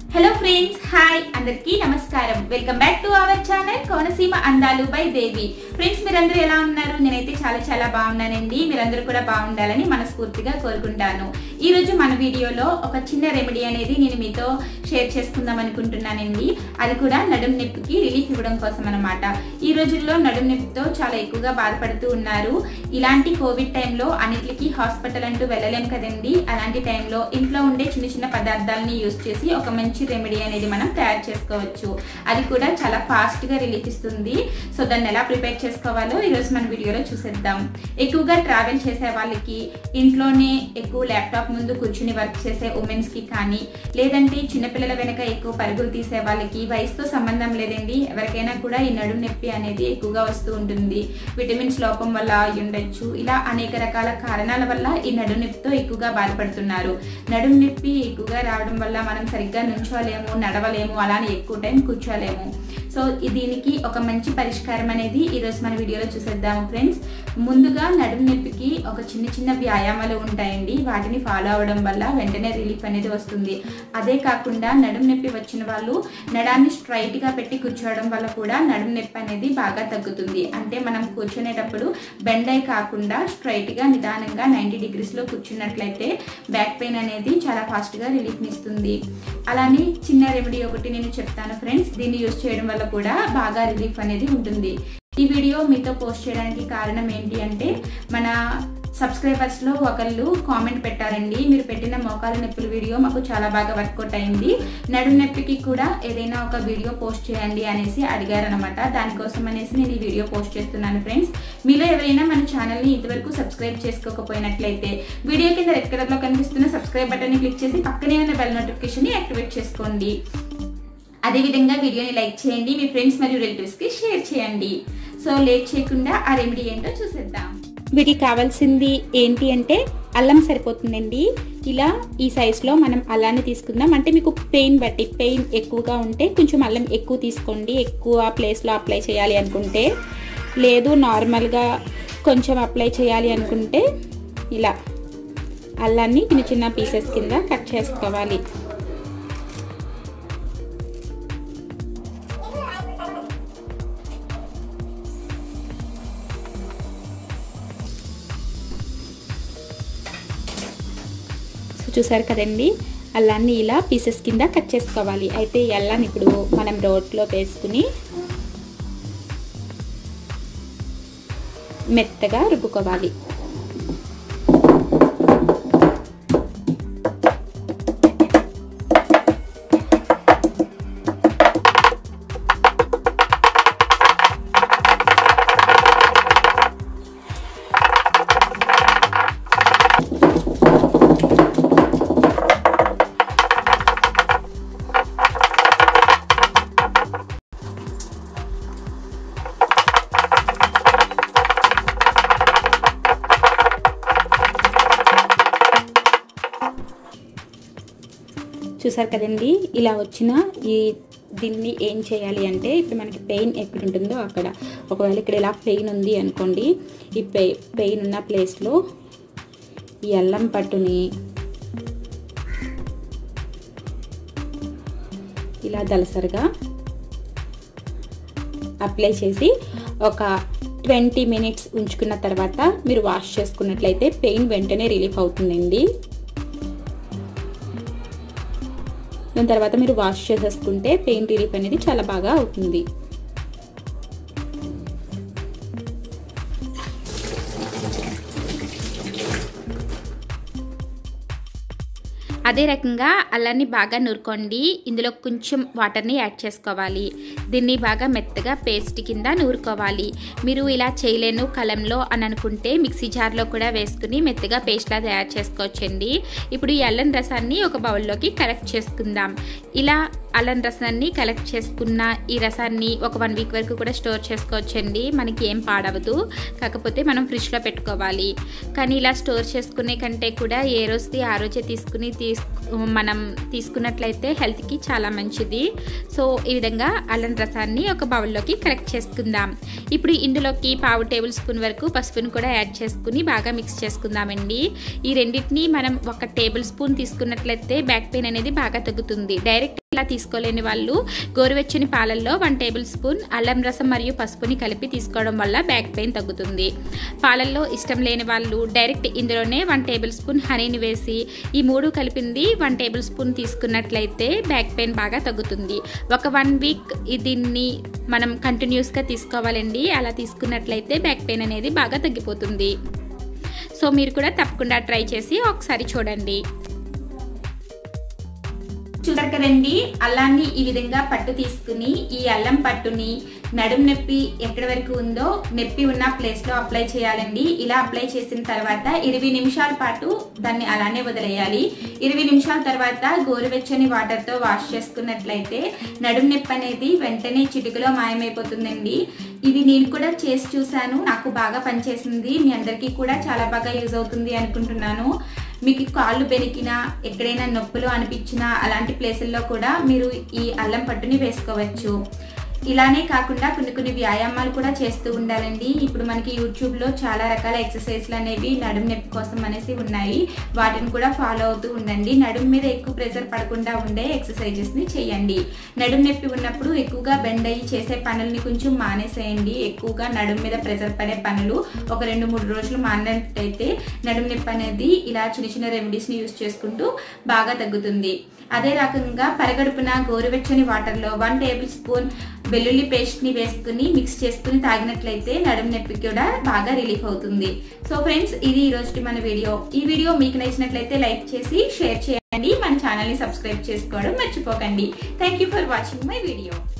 hello friends hi అందరికీ నమస్కారం welcome back to our channel Konaseema అందాలు బై దేవి ఫ్రెండ్స్ మీరందరూ ఎలా ఉన్నారు నేనైతే చాలా చాలా బాగున్నానండి మీరందరూ కూడా బాగుండాలని మనస్ఫూర్తిగా కోరుకుంటాను ఈ రోజు మన వీడియోలో ఒక చిన్న రెమెడీ అనేది నేను మీతో షేర్ చేసుకుందాం అనుకుంటున్నానండి అది కూడా నడుం నొప్పికి రిలీఫ్ ఇవ్వడం కోసం అనమాట ఈ రోజుల్లో నడుం నొప్పితో చాలా ఎక్కువగా బాధపడుతూ ఉన్నారు ఇలాంటి కోవిడ్ టైంలో అన్నిటికీ హాస్పిటల్ అంటూ వెళ్ళలేం కదండి అలాంటి టైంలో ఇంట్లో ఉండే చిన్న చిన్న పదార్థాలని యూస్ చేసి ఒక మంచి రెమెడీ అనేది మనం తయారు చేసుకోవచ్చు అది కూడా చాలా ఫాస్ట్ గా రిలీఫ్ ఇస్తుంది సో దాన్ని ఎలా ప్రిపేర్ చేసుకోవాలో ఈరోజు మన వీడియోలో చూసేద్దాం ఎక్కువగా ట్రావెల్ చేసే వాళ్ళకి ఇంట్లోనే ఎక్కువ ల్యాప్టాప్ ముందు కూర్చుని వర్క్ చేసే ఉమెన్స్ కి కానీ లేదంటే చిన్నపిల్లల వెనక ఎక్కువ పరుగులు తీసే వాళ్ళకి వయసుతో సంబంధం లేదండి ఎవరికైనా కూడా ఈ నడుము నొప్పి అనేది ఎక్కువగా వస్తూ ఉంటుంది విటమిన్స్ లోపం వల్ల అయి ఉండొచ్చు ఇలా అనేక రకాల కారణాల వల్ల ఈ నడుము నొప్పితో ఎక్కువగా బాధపడుతున్నారు నడుము నొప్పి ఎక్కువగా రావడం వల్ల మనం సరిగ్గా నుంచోలేము నడవలేము అలానే ఎక్కువ టైం కూర్చోలేము సో ఈ- దీనికి ఒక మంచి పరిష్కారం అనేది ఈరోజు మన వీడియోలో చూసేద్దాము ఫ్రెండ్స్ ముందుగా నడుము నొప్పికి ఒక చిన్న చిన్న వ్యాయామాలు ఉంటాయండి వాటిని ఫాలో అవ్వడం వల్ల వెంటనే రిలీఫ్ అనేది వస్తుంది అదే కాకుండా నడుము నొప్పి వచ్చిన వాళ్ళు నడాన్ని స్ట్రైట్ గా పెట్టి కూర్చోవడం వల్ల కూడా నడుము నొప్పి అనేది బాగా తగ్గుతుంది అంటే మనం కూర్చునేటప్పుడు బెండ్ అయి కాకుండా స్ట్రైట్ గా నిదానంగా నైంటీ డిగ్రీస్ లో కూర్చున్నట్లయితే బ్యాక్ పెయిన్ అనేది చాలా ఫాస్ట్ గా రిలీఫ్ ఇస్తుంది అలానే చిన్న రెమెడీ ఒకటి నేను చెప్తాను ఫ్రెండ్స్ దీన్ని యూజ్ చేయడం వల్ల కూడా బాగా రిలీఫ్ అనేది ఉంటుంది ఈ వీడియో మీతో పోస్ట్ చేయడానికి కారణం ఏంటి అంటే మన సబ్స్క్రైబర్స్ లో ఒకళ్ళు కామెంట్ పెట్టారండి మీరు పెట్టిన మోకాలు నొప్పుల వీడియో మాకు చాలా బాగా వర్కౌట్ అయింది నడుము నొప్పికి కూడా ఏదైనా ఒక వీడియో పోస్ట్ చేయండి అనేసి అడిగారనమాట దానికోసం అనేసి నేను ఈ వీడియో పోస్ట్ చేస్తున్నాను ఫ్రెండ్స్ మీలో ఎవరైనా మన ఛానల్ని ఇంతవరకు సబ్స్క్రైబ్ చేసుకోకపోయినట్లయితే వీడియో కింద రెడ్ కలర్లో కనిపిస్తున్న సబ్స్క్రైబ్ బటన్ని క్లిక్ చేసి పక్కనే ఉన్న బెల్ నోటిఫికేషన్ని యాక్టివేట్ చేసుకోండి అదేవిధంగా వీడియోని లైక్ చేయండి మీ ఫ్రెండ్స్ మరియు రిలేటివ్స్కి షేర్ చేయండి సో లేట్ చేయకుండా ఆ రెమెడీ ఏంటో చూసేద్దాం వీటికి కావాల్సింది ఏంటి అంటే అల్లం సరిపోతుందండి ఇలా ఈ సైజులో మనం అల్లాన్ని తీసుకుందాం అంటే మీకు పెయిన్ బట్టి పెయిన్ ఎక్కువగా ఉంటే కొంచెం అల్లం ఎక్కువ తీసుకోండి ఎక్కువ ప్లేస్లో అప్లై చేయాలి అనుకుంటే లేదు నార్మల్గా కొంచెం అప్లై చేయాలి అనుకుంటే ఇలా అల్లాన్ని చిన్న చిన్న పీసెస్ కింద కట్ చేసుకోవాలి సో చూసారు కదండి అల్లాన్ని ఇలా పీసెస్ కింద కట్ చేసుకోవాలి అయితే ఈ అల్లాన్ని ఇప్పుడు మనం రోట్లో వేసుకుని మెత్తగా రుబ్బుకోవాలి చూసారు కదండి ఇలా వచ్చిన ఈ దీన్ని ఏం చేయాలి అంటే ఇప్పుడు మనకి పెయిన్ ఎక్కడ ఉంటుందో అక్కడ ఒకవేళ ఇక్కడ ఇలా పెయిన్ ఉంది అనుకోండి ఈ పె పెయిన్ ఉన్న ప్లేస్లో ఈ అల్లం పట్టుని ఇలా దలసరిగా అప్లై చేసి ఒక ట్వంటీ మినిట్స్ ఉంచుకున్న తర్వాత మీరు వాష్ చేసుకున్నట్లయితే పెయిన్ వెంటనే రిలీఫ్ అవుతుందండి దాని తర్వాత మీరు వాష్ చేసేసుకుంటే పెయిన్ రిలీఫ్ అనేది చాలా బాగా అవుతుంది అదే రకంగా అల్లాన్ని బాగా నూరుకోండి ఇందులో కొంచెం వాటర్ని యాడ్ చేసుకోవాలి దీన్ని బాగా మెత్తగా పేస్ట్ కింద నూరుకోవాలి మీరు ఇలా చేయలేను కలంలో అని అనుకుంటే మిక్సీ జార్లో కూడా వేసుకుని మెత్తగా పేస్ట్లా తయారు చేసుకోవచ్చండి ఇప్పుడు ఈ అల్లం రసాన్ని ఒక బౌల్లోకి కలెక్ట్ చేసుకుందాం ఇలా అల్లం రసాన్ని కలెక్ట్ చేసుకున్న ఈ రసాన్ని ఒక వన్ వీక్ వరకు కూడా స్టోర్ చేసుకోవచ్చండి మనకి ఏం పాడవదు కాకపోతే మనం ఫ్రిడ్జ్లో పెట్టుకోవాలి కానీ ఇలా స్టోర్ చేసుకునే కంటే కూడా ఏ రోజుది ఆ రోజే తీసుకుని తీసు మనం తీసుకున్నట్లయితే హెల్త్కి చాలా మంచిది సో ఈ విధంగా అల్లం రసాన్ని ఒక బౌల్లోకి కలెక్ట్ చేసుకుందాం ఇప్పుడు ఇందులోకి పావు టేబుల్ స్పూన్ వరకు పసుపును కూడా యాడ్ చేసుకుని బాగా మిక్స్ చేసుకుందామండి ఈ రెండింటిని మనం ఒక టేబుల్ స్పూన్ తీసుకున్నట్లయితే బ్యాక్ పెయిన్ అనేది బాగా తగ్గుతుంది డైరెక్ట్ ఇలా తీసుకోలేని వాళ్ళు గోరువెచ్చని పాలల్లో వన్ టేబుల్ స్పూన్ అల్లం రసం మరియు పసుపుని కలిపి తీసుకోవడం వల్ల బ్యాక్ పెయిన్ తగ్గుతుంది పాలల్లో ఇష్టం లేని వాళ్ళు డైరెక్ట్ ఇందులోనే వన్ టేబుల్ స్పూన్ హనీని వేసి ఈ మూడు కలిపింది వన్ టేబుల్ స్పూన్ తీసుకున్నట్లయితే బ్యాక్ పెయిన్ బాగా తగ్గుతుంది ఒక వన్ వీక్ దీన్ని మనం కంటిన్యూస్గా తీసుకోవాలండి అలా తీసుకున్నట్లయితే బ్యాక్ పెయిన్ అనేది బాగా తగ్గిపోతుంది సో మీరు కూడా తప్పకుండా ట్రై చేసి ఒకసారి చూడండి చూసారు కదండి అల్లాన్ని ఈ విధంగా పట్టు తీసుకుని ఈ అల్లం పట్టుని నడుం నొప్పి ఎక్కడి వరకు ఉందో నొప్పి ఉన్న ప్లేస్ లో అప్లై చేయాలండి ఇలా అప్లై చేసిన తర్వాత ఇరవై నిమిషాల పాటు దాన్ని అలానే వదిలేయాలి ఇరవై నిమిషాల తర్వాత గోరువెచ్చని వాటర్ తో వాష్ చేసుకున్నట్లయితే నడుం నొప్పి అనేది వెంటనే చిటికలో మాయమైపోతుందండి ఇది నేను కూడా చేసి చూశాను నాకు బాగా పనిచేసింది మీ అందరికీ కూడా చాలా బాగా యూజ్ అవుతుంది అనుకుంటున్నాను మీకు కాళ్ళు బెనికినా ఎక్కడైనా నొప్పులు అనిపించినా అలాంటి ప్లేసుల్లో కూడా మీరు ఈ అల్లం పట్టుని వేసుకోవచ్చు ఇలానే కాకుండా కొన్ని కొన్ని వ్యాయామాలు కూడా చేస్తూ ఉండాలండి ఇప్పుడు మనకి యూట్యూబ్లో చాలా రకాల ఎక్సర్సైజ్లు అనేవి నడుము నొప్పి కోసం అనేసి ఉన్నాయి వాటిని కూడా ఫాలో అవుతూ ఉండండి నడుము మీద ఎక్కువ ప్రెషర్ పడకుండా ఉండే ఎక్సర్సైజెస్ని చేయండి నడుము నొప్పి ఉన్నప్పుడు ఎక్కువగా బెండ్ అయ్యి చేసే పనుల్ని కొంచెం మానేసేయండి ఎక్కువగా నడుము మీద ప్రెషర్ పడే పనులు ఒక రెండు మూడు రోజులు మానినట్టయితే నడుము నొప్పి అనేది ఇలా చిన్న చిన్న రెమెడీస్ని యూస్ చేసుకుంటూ బాగా తగ్గుతుంది అదే రకంగా పరగడుపున గోరువెచ్చని వాటర్లో వన్ టేబుల్ స్పూన్ వెల్లుల్లి పేస్ట్ని వేసుకుని మిక్స్ చేసుకుని తాగినట్లయితే నడుము నొప్పి కూడా బాగా రిలీఫ్ అవుతుంది సో ఫ్రెండ్స్ ఇది ఈ రోజు మన వీడియో ఈ వీడియో మీకు నచ్చినట్లయితే లైక్ చేసి షేర్ చేయండి మన ఛానల్ని సబ్స్క్రైబ్ చేసుకోవడం మర్చిపోకండి thank you for watching my video